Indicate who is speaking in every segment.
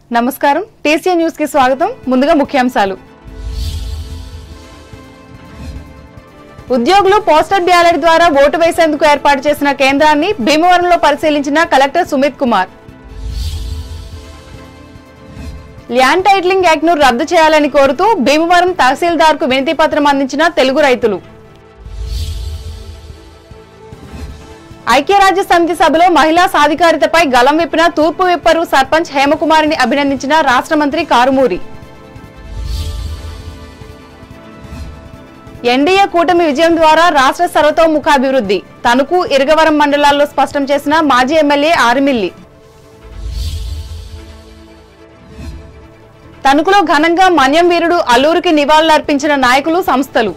Speaker 1: నమస్కారం TC news కి స్వాగతం ముందుగా ముఖ్యాంశాలు ఉద్యోగులు పోస్టల్ బ్యాలెట్ ద్వారా ఓటు వేసేందుకు ఏర్పాటు చేసిన కేంద్రాన్ని భీమవరంలో పరిశీలించిన collector Sumit Kumar land titling act ను రద్దు చేయాలని కోరుతూ భీమవరం తహసీల్దార్ కు వినతి పత్రం అందించిన తెలుగు రైతులు ఐక్యరాజ్య సమితి సభలో మహిళా సాధికారితపై గలం విప్పిన తూర్పు విప్పరు సర్పంచ్ హేమకుమారిని అభినందించిన రాష్ట్ర మంత్రి కారుమూరి ఎన్డీఏ కూటమి విజయం ద్వారా రాష్ట్ర సర్వతోముఖాభివృద్ధి తణుకు ఇరగవరం మండలాల్లో స్పష్టం చేసిన మాజీ ఎమ్మెల్యే ఆరిమిల్లి తణుకులో ఘనంగా మన్యం వీరుడు అల్లూరికి నివాళులర్పించిన నాయకులు సంస్థలు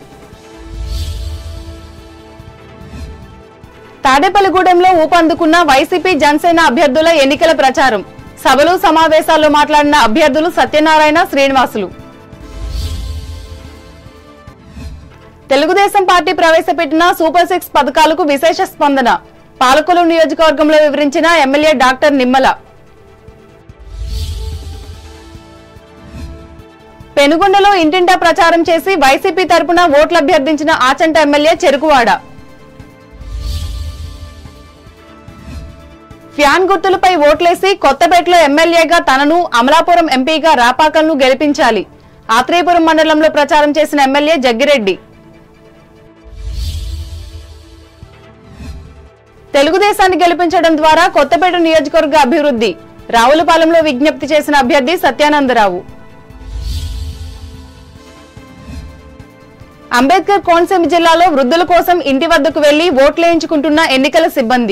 Speaker 1: తాడేపల్లిగూడెంలో ఊపందుకున్న వైసీపీ జనసేన అభ్యర్థుల ఎన్నికల ప్రచారం సభలు సమావేశాల్లో మాట్లాడిన అభ్యర్థులు సత్యనారాయణ శ్రీనివాసులు తెలుగుదేశం పార్టీ ప్రవేశపెట్టిన సూపర్ సిక్స్ పథకాలకు విశేష స్పందన పాలకొల్లు నియోజకవర్గంలో వివరించిన ఎమ్మెల్యే డాక్టర్ నిమ్మల పెనుగొండలో ఇంటింటా ప్రచారం చేసి వైసీపీ తరపున ఓట్లు అభ్యర్థించిన ఆచంట ఎమ్మెల్యే చెరుకువాడ ఫ్యాన్ గుర్తులపై ఓట్లేసి కొత్తపేటలో ఎమ్మెల్యేగా తనను అమలాపురం ఎంపీగా రాపాకల్ను గెలిపించాలి ఆత్రేయపురం మండలంలో ప్రచారం చేసిన ఎమ్మెల్యే జగ్గిరెడ్డి తెలుగుదేశాన్ని గెలిపించడం ద్వారా కొత్తపేట నియోజకవర్గ అభివృద్ధి రావులపాలెంలో విజ్ఞప్తి చేసిన అభ్యర్థి సత్యానందరావు అంబేద్కర్ కోనసీమ జిల్లాలో వృద్ధుల కోసం ఇంటి వద్దకు వెళ్లి ఓట్లేయించుకుంటున్న ఎన్నికల సిబ్బంది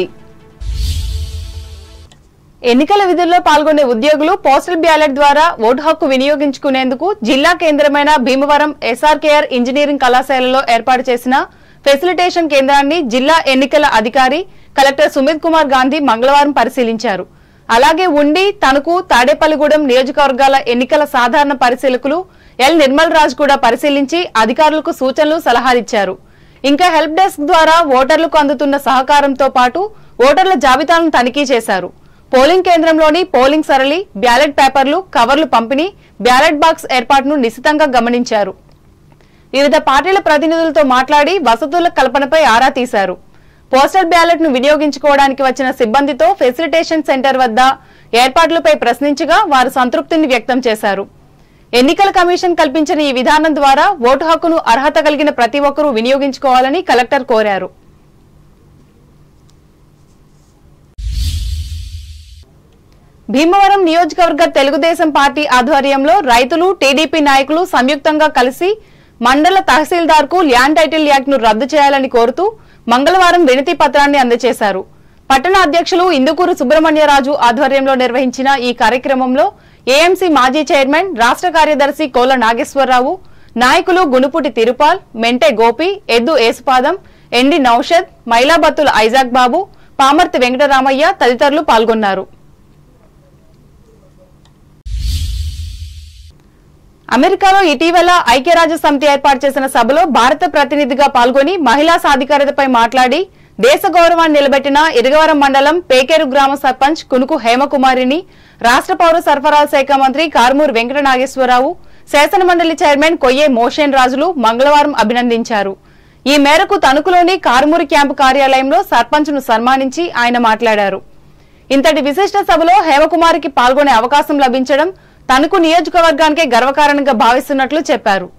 Speaker 1: ఎన్నికల విధుల్లో పాల్గొనే ఉద్యోగులు పోస్టల్ బ్యాలెట్ ద్వారా ఓటు హక్కు వినియోగించుకునేందుకు జిల్లా కేంద్రమైన భీమవరం ఎస్ఆర్కేఆర్ ఇంజనీరింగ్ కళాశాలలో ఏర్పాటు చేసిన ఫెసిలిటేషన్ కేంద్రాన్ని జిల్లా ఎన్నికల అధికారి కలెక్టర్ సుమిత్ కుమార్ గాంధీ మంగళవారం పరిశీలించారు అలాగే ఉండి తణుకు తాడేపల్లిగూడెం నియోజకవర్గాల ఎన్నికల సాధారణ పరిశీలకులు ఎల్ నిర్మల్ రాజ్ కూడా పరిశీలించి అధికారులకు సూచనలు సలహాలిచ్చారు ఇంకా హెల్ప్ డెస్క్ ద్వారా ఓటర్లకు అందుతున్న సహకారంతో పాటు ఓటర్ల జాబితాలను తనిఖీ చేశారు పోలింగ్ కేంద్రంలోని పోలింగ్ సరళి బ్యాలెట్ పేపర్లు కవర్లు పంపిణీ బ్యాలెట్ బాక్స్ ఏర్పాటును నిశితంగా గమనించారు వివిధ పార్టీల ప్రతినిధులతో మాట్లాడి వసతుల కల్పనపై ఆరా తీశారు పోస్టల్ బ్యాలెట్ ను వినియోగించుకోవడానికి వచ్చిన సిబ్బందితో ఫెసిలిటేషన్ సెంటర్ వద్ద ఏర్పాట్లపై ప్రశ్నించగా వారు సంతృప్తిని వ్యక్తం చేశారు ఎన్నికల కమిషన్ కల్పించిన ఈ విధానం ద్వారా ఓటు హక్కును అర్హత కలిగిన ప్రతి ఒక్కరూ వినియోగించుకోవాలని కలెక్టర్ కోరారు భీమవరం నియోజకవర్గ తెలుగుదేశం పార్టీ ఆధ్వర్యంలో రైతులు టీడీపీ నాయకులు సంయుక్తంగా కలిసి మండల తహసీల్దార్ కు ల్యాండ్ టైటిల్ యాక్ట్ ను రద్దు చేయాలని కోరుతూ మంగళవారం వినతి పత్రాన్ని అందజేశారు పట్టణ అధ్యక్షులు ఇందుకూరు సుబ్రహ్మణ్యరాజు ఆధ్వర్యంలో నిర్వహించిన ఈ కార్యక్రమంలో ఏఎంసీ మాజీ చైర్మన్ రాష్ట్ర కార్యదర్శి కోల నాగేశ్వరరావు నాయకులు గునుపుటి తిరుపాల్ మెంటే గోపి ఎద్దు ఏసుపాదం ఎండి నౌషద్ మైలాబత్తుల ఐజాక్ బాబు పామర్తి వెంకటరామయ్య తదితరులు పాల్గొన్నారు అమెరికాలో ఇటీవల ఐక్యరాజ్య సమితి ఏర్పాటు చేసిన సభలో భారత ప్రతినిధిగా పాల్గొని మహిళా సాధికారతపై మాట్లాడి దేశ గౌరవాన్ని నిలబెట్టిన ఇరగవరం మండలం పేకేరు గ్రామ సర్పంచ్ కునుకు హేమకుమారిని రాష్ట్ర పౌర సరఫరాల శాఖ మంత్రి కార్మూర్ వెంకట నాగేశ్వరరావు శాసనమండలి చైర్మన్ కొయ్యే మోషన్ రాజులు మంగళవారం అభినందించారు ఈ మేరకు తణుకులోని కార్మూరి క్యాంపు కార్యాలయంలో సర్పంచ్ ను సన్మానించి ఆయన మాట్లాడారు ఇంతటి విశిష్ట సభలో హేమకుమారికి పాల్గొనే అవకాశం లభించడం తణుకు నియోజకవర్గానికే గర్వకారణంగా భావిస్తున్నట్లు చెప్పారు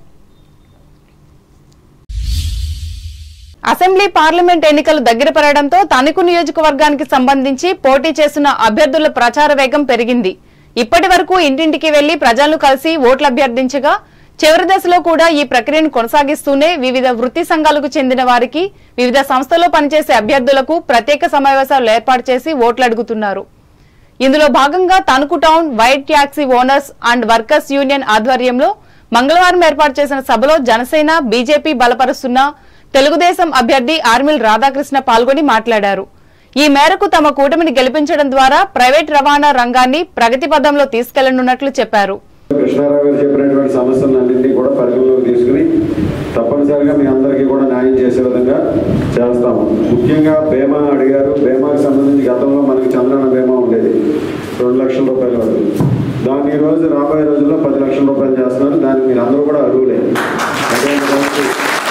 Speaker 1: అసెంబ్లీ పార్లమెంట్ ఎన్నికలు దగ్గర పడడంతో తణుకు నియోజకవర్గానికి సంబంధించి పోటీ చేస్తున్న అభ్యర్థుల ప్రచార వేగం పెరిగింది ఇప్పటి వరకు ఇంటింటికి వెళ్లి ప్రజలను కలిసి ఓట్లు అభ్యర్థించగా చివరి దశలో కూడా ఈ ప్రక్రియను కొనసాగిస్తూనే వివిధ వృత్తి సంఘాలకు చెందిన వారికి వివిధ సంస్థల్లో పనిచేసే అభ్యర్థులకు ప్రత్యేక సమావేశాలు ఏర్పాటు చేసి ఓట్లు అడుగుతున్నారు ఇందులో భాగంగా Tanuku town white taxi owners and workers union ఆధ్వర్యంలో మంగళవారం ఏర్పాటు చేసిన సభలో జనసేన బీజేపీ బలపరుస్తున్న తెలుగుదేశం అభ్యర్థి ఆర్మిల్ రాధాకృష్ణ పాల్గొని మాట్లాడారు ఈ మేరకు తమ కూటమిని గెలిపించడం ద్వారా ప్రైవేట్ రవాణా రంగాన్ని ప్రగతి పదంలో తీసుకెళ్లనున్నట్లు చెప్పారు
Speaker 2: కృష్ణారావు గారు చెప్పినటువంటి సమస్యలన్నింటినీ కూడా పరిగణలోకి తీసుకుని తప్పనిసరిగా మీ అందరికీ కూడా న్యాయం చేసే విధంగా చేస్తాము ముఖ్యంగా బీమా అడిగారు బీమాకి సంబంధించి గతంలో మనకి చంద్రన్న బీమా ఉండేది రెండు లక్షల రూపాయల వరకు దాన్ని ఈ రోజు రాబోయే రోజుల్లో పది లక్షల రూపాయలు చేస్తున్నారు దానికి మీరు అందరూ కూడా అర్హులే అటువంటి దానికి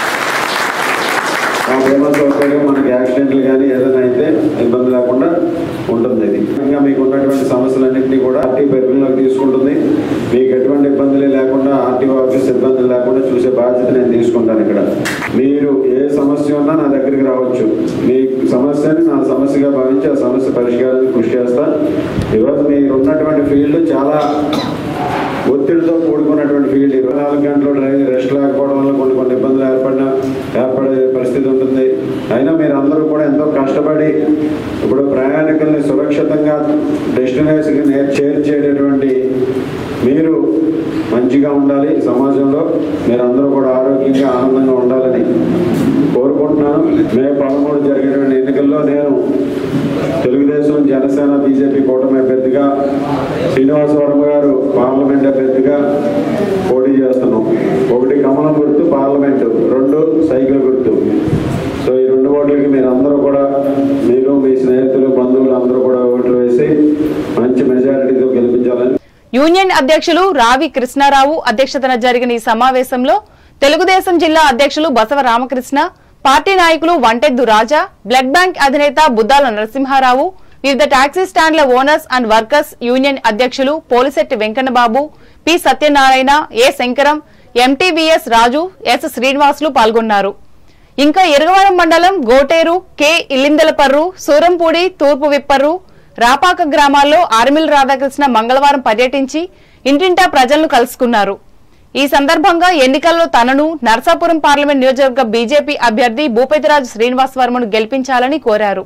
Speaker 2: ఆ బీమా సౌకర్యం మనకి యాక్సిడెంట్లు కానీ ఏదైనా అయితే ఇబ్బంది లేకుండా ఉంటుంది ఇది ఇంకా మీకు ఉన్నటువంటి సమస్యలన్నింటినీ కూడా ఆర్టీ పరిగణలోకి తీసుకుంటుంది మీకు ఎటువంటి ఇబ్బందులు లేకుండా ఆర్టీఓ ఆఫీస్ ఇబ్బందులు లేకుండా చూసే బాధ్యత నేను తీసుకుంటాను ఇక్కడ మీరు ఏ సమస్య ఉన్నా నా దగ్గరికి రావచ్చు మీ సమస్యని నా సమస్యగా భావించి ఆ సమస్య పరిష్కారానికి కృషి చేస్తా ఈరోజు మీరు ఉన్నటువంటి ఫీల్డ్ చాలా ఒత్తిడితో కూడుకున్నటువంటి ఫీల్డ్ ఇరవై నాలుగు గంటలు డ్రైవింగ్ రెస్ట్ లేకపోవడం వల్ల కొన్ని కొన్ని ఇబ్బందులు ఏర్పడిన ఏర్పడే పరిస్థితి ఉంటుంది అయినా మీరు అందరూ కూడా ఎంతో కష్టపడి ఇప్పుడు ప్రయాణికుల్ని సురక్షితంగా డెస్టినేషన్కి నే- చేర్చేటటువంటి మీరు మంచిగా ఉండాలి సమాజంలో మీరు అందరూ కూడా ఆరోగ్యంగా ఆనందంగా ఉండాలని కోరుకుంటున్నాను మే పదమూడు జరిగినటువంటి ఎన్నికల్లో నేను తెలుగుదేశం జనసేన బీజేపీ కూటమి అభ్యర్థిగా శ్రీనివాస వర్మ గారు పార్లమెంట్ అభ్యర్థిగా పోటీ చేస్తున్నాం ఒకటి కమలం గుర్తు పార్లమెంటు రెండు సైకిల్ గుర్తు సో ఈ రెండు ఓట్లకి మీరు అందరూ కూడా మీరు మీ స్నేహితులు బంధువులు అందరూ కూడా ఓట్లు వేసి మంచి మెజారిటీతో గెలిపించాలని
Speaker 1: యూనియన్ అధ్యక్షులు రావి కృష్ణారావు అధ్యక్షతన జరిగిన ఈ సమావేశంలో తెలుగుదేశం జిల్లా అధ్యక్షులు బసవ రామకృష్ణ పార్టీ నాయకులు వంటెద్దు రాజా బ్లడ్ బ్యాంక్ అధినేత బుద్దాల నరసింహారావు వివిధ టాక్సీ స్టాండ్ల ఓనర్స్ అండ్ వర్కర్స్ యూనియన్ అధ్యక్షులు Polisetti Venkannababu P Satyanarayana A Shankaram MTVS Raju S Srinivasulu పాల్గొన్నారు ఇంకా ఇరగవరం మండలం గోటేరు కె ఇల్లిందలపర్రు సూరంపూడి తూర్పు విప్పర్రు రాపాక గ్రామాల్లో ఆర్మిల్ రాధాకృష్ణ మంగళవారం పర్యటించి ఇంటింటా ప్రజలను కలుసుకున్నారు ఈ సందర్భంగా ఎన్నికల్లో తనను నర్సాపురం పార్లమెంట్ నియోజకవర్గ బీజేపీ అభ్యర్థి భూపతిరాజు శ్రీనివాస్ వర్మను గెలిపించాలని కోరారు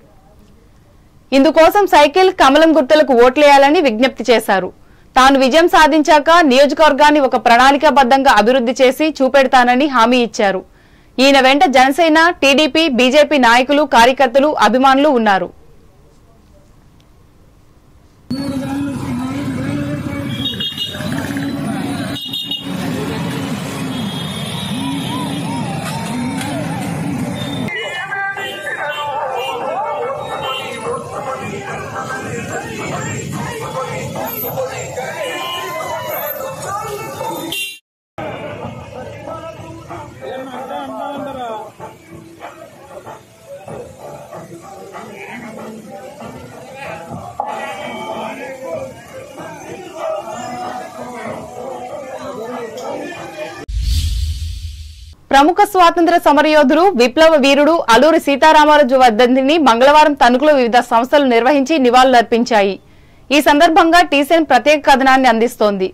Speaker 1: ఇందుకోసం సైకిల్ కమలం గుర్తులకు ఓట్లేయాలని విజ్ఞప్తి చేశారు తాను విజయం సాధించాక నియోజకవర్గాన్ని ఒక ప్రణాళికాబద్ధంగా అభివృద్ధి చేసి చూపెడతానని హామీ ఇచ్చారు ఈయన వెంట జనసేన టీడీపీ బీజేపీ నాయకులు కార్యకర్తలు అభిమానులు ఉన్నారు ప్రముఖ స్వాతంత్ర సమరయోధుడు విప్లవ వీరుడు అల్లూరి సీతారామరాజు వర్ధంతిని మంగళవారం తణుకులో వివిధ సంస్థలు నిర్వహించి నివాళులర్పించాయి ఈ సందర్భంగా టీసీఎన్ ప్రత్యేక కథనాన్ని అందిస్తోంది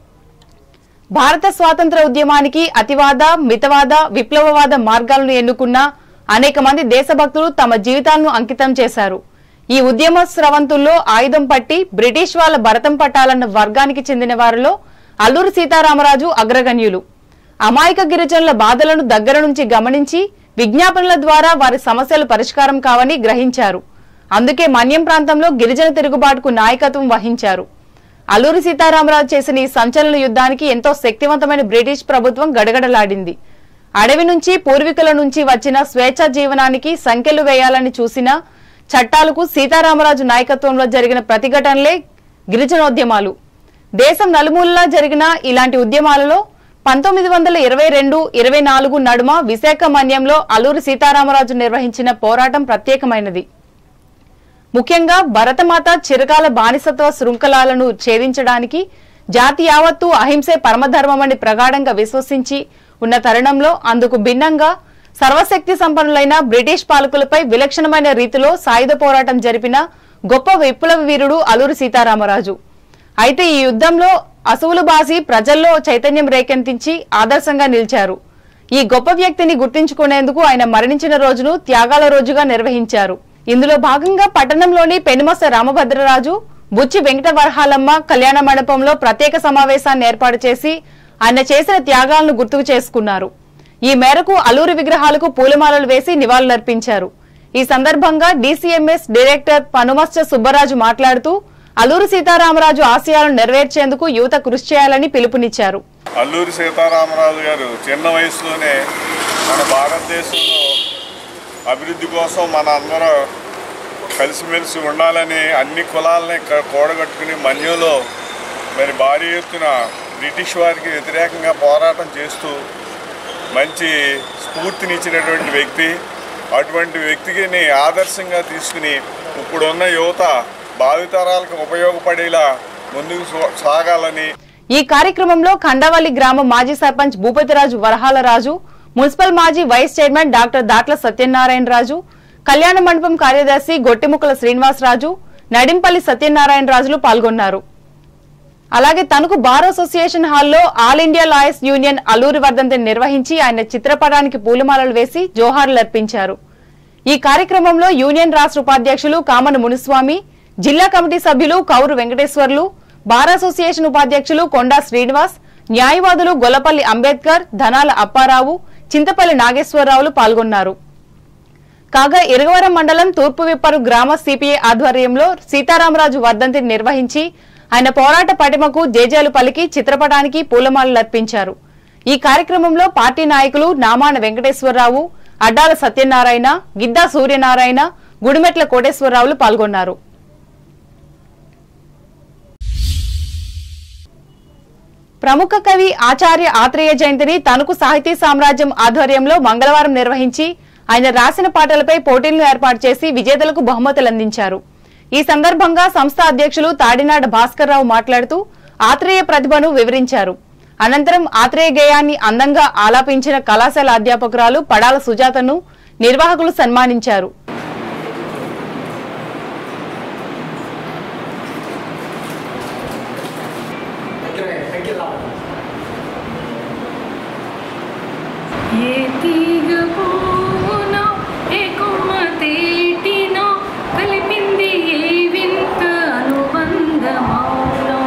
Speaker 1: భారత స్వాతంత్ర ఉద్యమానికి అతివాద మితవాద విప్లవవాద మార్గాలను ఎన్నుకున్న అనేక మంది దేశభక్తులు తమ జీవితాలను అంకితం చేశారు ఈ ఉద్యమ స్రవంతుల్లో ఆయుధం పట్టి బ్రిటిష్ వాళ్ళ భరతం పట్టాలన్న వర్గానికి చెందిన వారిలో అల్లూరి సీతారామరాజు అగ్రగణ్యులు అమాయక గిరిజనుల బాధలను దగ్గర నుంచి గమనించి విజ్ఞాపనల ద్వారా వారి సమస్యలు పరిష్కారం కావని గ్రహించారు అందుకే మన్యం ప్రాంతంలో గిరిజన తిరుగుబాటుకు నాయకత్వం వహించారు అల్లూరి సీతారామరాజు చేసిన ఈ సంచలన యుద్ధానికి ఎంతో శక్తివంతమైన బ్రిటిష్ ప్రభుత్వం గడగడలాడింది అడవి నుంచి పూర్వీకుల నుంచి వచ్చిన స్వేచ్ఛ జీవనానికి సంఖ్యలు వేయాలని చూసిన చట్టాలకు సీతారామరాజు నాయకత్వంలో జరిగిన ప్రతిఘటనలే గిరిజనోద్యమాలు దేశం నలుమూలలా జరిగిన ఇలాంటి ఉద్యమాలలో పంతొమ్మిది వందల ఇరవై రెండు ఇరవై నాలుగు నడుమ విశాఖ మన్యంలో అల్లూరి సీతారామరాజు నిర్వహించిన పోరాటం ప్రత్యేకమైనది ముఖ్యంగా భరతమాత చిరకాల బానిసత్వ శృంఖలాలను ఛేదించడానికి జాతి యావత్తు అహింసే పరమధర్మమని ప్రగాఢంగా విశ్వసించి ఉన్న తరుణంలో అందుకు భిన్నంగా సర్వశక్తి సంపన్నులైన బ్రిటిష్ పాలకులపై విలక్షణమైన రీతిలో సాయుధ పోరాటం జరిపిన గొప్ప విప్లవ వీరుడు అల్లూరి సీతారామరాజు అయితే ఈ యుద్ధంలో అసువులు బాసి ప్రజల్లో చైతన్యం రేకెత్తించి ఆదర్శంగా నిలిచారు ఈ గొప్ప వ్యక్తిని గుర్తించుకునేందుకు ఆయన మరణించిన రోజును త్యాగాల రోజుగా నిర్వహించారు ఇందులో భాగంగా పట్టణంలోని పెనుమస రామభద్రరాజు బుచ్చి వెంకట వరహాలమ్మ కళ్యాణ మండపంలో ప్రత్యేక సమావేశాన్ని ఏర్పాటు చేసి ఆయన చేసిన త్యాగాలను గుర్తుకు చేసుకున్నారు ఈ మేరకు అల్లూరి విగ్రహాలకు పూలమాలలు వేసి నివాళులర్పించారు ఈ సందర్భంగా డీసీఎంఎస్ డైరెక్టర్ పనుమస్ట సుబ్బరాజు మాట్లాడుతూ అల్లూరి సీతారామరాజు ఆశయాలను నెరవేర్చేందుకు యువత కృషి చేయాలని పిలుపునిచ్చారు
Speaker 3: అల్లూరి సీతారామరాజు గారు చిన్న వయసులోనే మన భారతదేశంలో అభివృద్ధి కోసం మన అందరూ కలిసిమెలిసి ఉండాలని అన్ని కులాలని క- కూడగట్టుకుని మన్యంలో మరి భారీ ఎత్తున బ్రిటిష్ వారికి వ్యతిరేకంగా పోరాటం చేస్తూ మంచి స్ఫూర్తినిచ్చినటువంటి వ్యక్తి అటువంటి వ్యక్తిని ఆదర్శంగా తీసుకుని ఇప్పుడున్న యువత భావితరాలకు ఉపయోగపడేలా ముందుకు సో- సాగాలని
Speaker 1: ఈ కార్యక్రమంలో ఖండవల్లి గ్రామ మాజీ సర్పంచ్ భూపతిరాజు వరహాలరాజు మున్సిపల్ మాజీ vice chairman doctor Datla Satyanarayana Raju కళ్యాణ మండపం కార్యదర్శి గొట్టిముక్కల శ్రీనివాసరాజు నడింపల్లి సత్యనారాయణ రాజులు పాల్గొన్నారు అలాగే తణుకు బార్ అసోసియేషన్ హాల్లో all India lawyers union Alluri వర్ధంతిని నిర్వహించి ఆయన చిత్రపటానికి పూలమాలలు వేసి జోహార్లు అర్పించారు ఈ కార్యక్రమంలో యూనియన్ రాష్ట్ర ఉపాధ్యక్షులు కామన మునిస్వామి జిల్లా కమిటీ సభ్యులు కౌరు వెంకటేశ్వర్లు బార్ అసోసియేషన్ ఉపాధ్యక్షులు కొండా శ్రీనివాస్ న్యాయవాదులు గొల్లపల్లి అంబేద్కర్ ధనాల అప్పారావు చింతపల్లి నాగేశ్వరరావులు పాల్గొన్నారు కాగా ఇరగవరం మండలం తూర్పు విప్పరు గ్రామ సిపిఐ ఆధ్వర్యంలో సీతారామరాజు వర్ధంతిని నిర్వహించి ఆయన పోరాట పటిమకు జేజేలు పలికి చిత్రపటానికి పూలమాలలు అర్పించారు ఈ కార్యక్రమంలో పార్టీ నాయకులు నామాన వెంకటేశ్వరరావు అడ్డాల సత్యనారాయణ గిద్దా సూర్యనారాయణ గుడిమెట్ల కోటేశ్వరరావులు పాల్గొన్నారు ప్రముఖ కవి ఆచార్య ఆత్రేయ జయంతిని తణుకు సాహితీ సామ్రాజ్యం ఆధ్వర్యంలో మంగళవారం నిర్వహించి ఆయన రాసిన పాటలపై పోటీలను ఏర్పాటు చేసి విజేతలకు బహుమతులు అందించారు ఈ సందర్భంగా సంస్థ అధ్యక్షులు తాడినాడ భాస్కర్ రావు మాట్లాడుతూ ఆత్రేయ ప్రతిభను వివరించారు అనంతరం ఆత్రేయ గేయాన్ని అందంగా ఆలాపించిన కళాశాల అధ్యాపకురాలు పడాల సుజాతను నిర్వాహకులు సన్మానించారు
Speaker 4: ఏ తీగ పూనో ఏ కొమ్మ తేటినో కలిపింది ఏ వింత అనుబంధమౌనో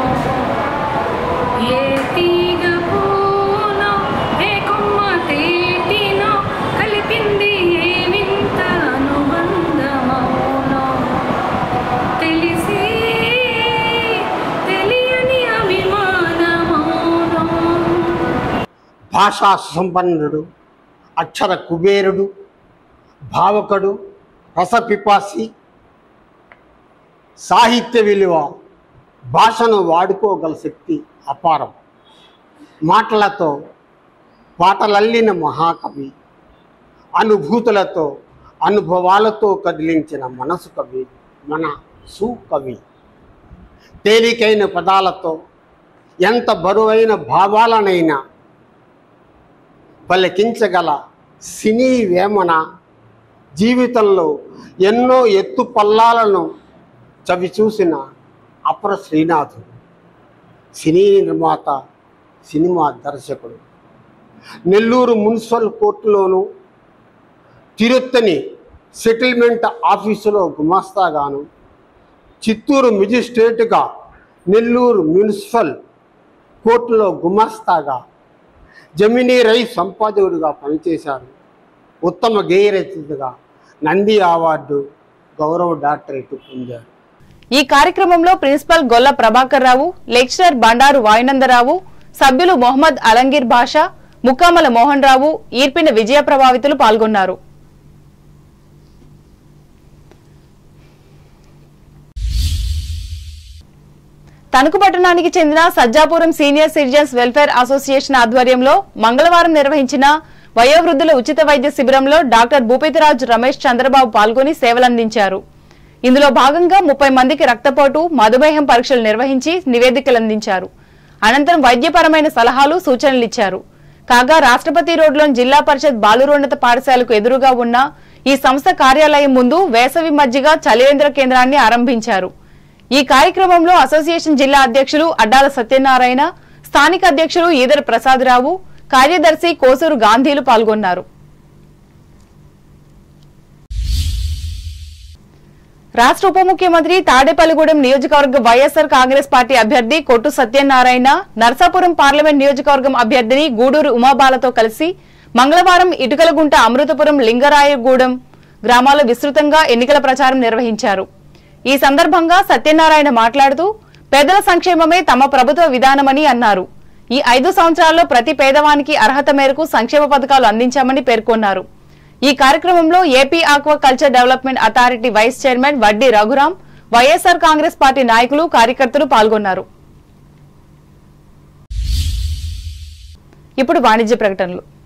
Speaker 4: ఏ తీగ పూనో ఏ కొమ్మ తేటినో కలిపింది ఏ వింత అనుబంధమౌనో తెలిసి తెలియని అభిమానమౌనో
Speaker 5: భాషా సుసంపన్నుడు అక్షర కుబేరుడు భావకుడు రసపిపాసి సాహిత్య విలువ భాషను వాడుకోగల శక్తి అపారం మాటలతో పాటలల్లిన మహాకవి అనుభూతులతో అనుభవాలతో కదిలించిన మనసు కవి మన సుకవి తేలికైన పదాలతో ఎంత బరువైన భావాలనైనా పలికించగల సినీ వేమన జీవితంలో ఎన్నో ఎత్తు పల్లాలను చవిచూసిన అపర శ్రీనాథుడు సినీ నిర్మాత సినిమా దర్శకుడు నెల్లూరు మున్సిపల్ కోర్టులోను తిరుత్తని సెటిల్మెంట్ ఆఫీసులో గుమాస్తాగాను చిత్తూరు మెజిస్ట్రేటుగా నెల్లూరు మున్సిపల్ కోర్టులో గుమాస్తాగా జమినీ రైస్ సంపాదకుడిగా పనిచేశారు ఉత్తమ గేయ రచయితగా నంది అవార్డు గౌరవ డాక్టరేట్ పొందారు
Speaker 1: ఈ కార్యక్రమంలో ప్రిన్సిపల్ గొల్ల ప్రభాకర్ రావు లెక్చరర్ బండారు వాయునందరావు సభ్యులు మొహమ్మద్ అలంగీర్ బాషా ముక్కామల మోహన్ రావు ఈర్పిన విజయ ప్రభావితులు పాల్గొన్నారు తణుకు పట్టణానికి చెందిన Sajjapuram senior citizens welfare association ఆధ్వర్యంలో మంగళవారం నిర్వహించిన వయోవృద్ధుల ఉచిత వైద్య శిబిరంలో డాక్టర్ భూపతిరాజు రమేష్ చంద్రబాబు పాల్గొని సేవలందించారు ఇందులో భాగంగా ముప్పై మందికి రక్తపోటు మధుమేహం పరీక్షలు నిర్వహించి నివేదికలు అందించారు అనంతరం వైద్యపరమైన సలహాలు సూచనలు ఇచ్చారు కాగా రాష్ట్రపతి రోడ్లోని జిల్లా పరిషత్ బాలురోన్నత పాఠశాలకు ఎదురుగా ఉన్న ఈ సంస్థ కార్యాలయం ముందు వేసవి మజ్జిగ చలివేంద్ర కేంద్రాన్ని ఆరంభించారు ఈ కార్యక్రమంలో అసోసియేషన్ జిల్లా అధ్యక్షులు అడ్డాల సత్యనారాయణ స్థానిక అధ్యక్షులు ఈదర ప్రసాదరావు కార్యదర్శి కోసూరు గాంధీలు పాల్గొన్నారు రాష్ట్ర ఉప ముఖ్యమంత్రి తాడేపల్లిగూడెం నియోజకవర్గ వైఎస్ఆర్ కాంగ్రెస్ పార్టీ అభ్యర్థి కొట్టు సత్యనారాయణ నర్సాపురం పార్లమెంట్ నియోజకవర్గం అభ్యర్థిని గూడూరు ఉమాబాలతో కలిసి మంగళవారం ఇటుకలగుంట అమృతపురం లింగరాయగూడెం గ్రామాల్లో విస్తృతంగా ఎన్నికల ప్రచారం నిర్వహించారు ఈ సందర్భంగా సత్యనారాయణ మాట్లాడుతూ పేదల సంక్షేమమే తమ ప్రభుత్వ విధానమని అన్నారు ఈ ఐదు సంవత్సరాల్లో ప్రతి పేదవానికి అర్హత మేరకు సంక్షేమ పథకాలు అందించామని పేర్కొన్నారు ఈ కార్యక్రమంలో AP aquaculture development authority vice chairman Vaddi Raghuram YSR Congress party నాయకులు కార్యకర్తలు పాల్గొన్నారు ఇప్పుడు వాణిజ్య ప్రకటనలు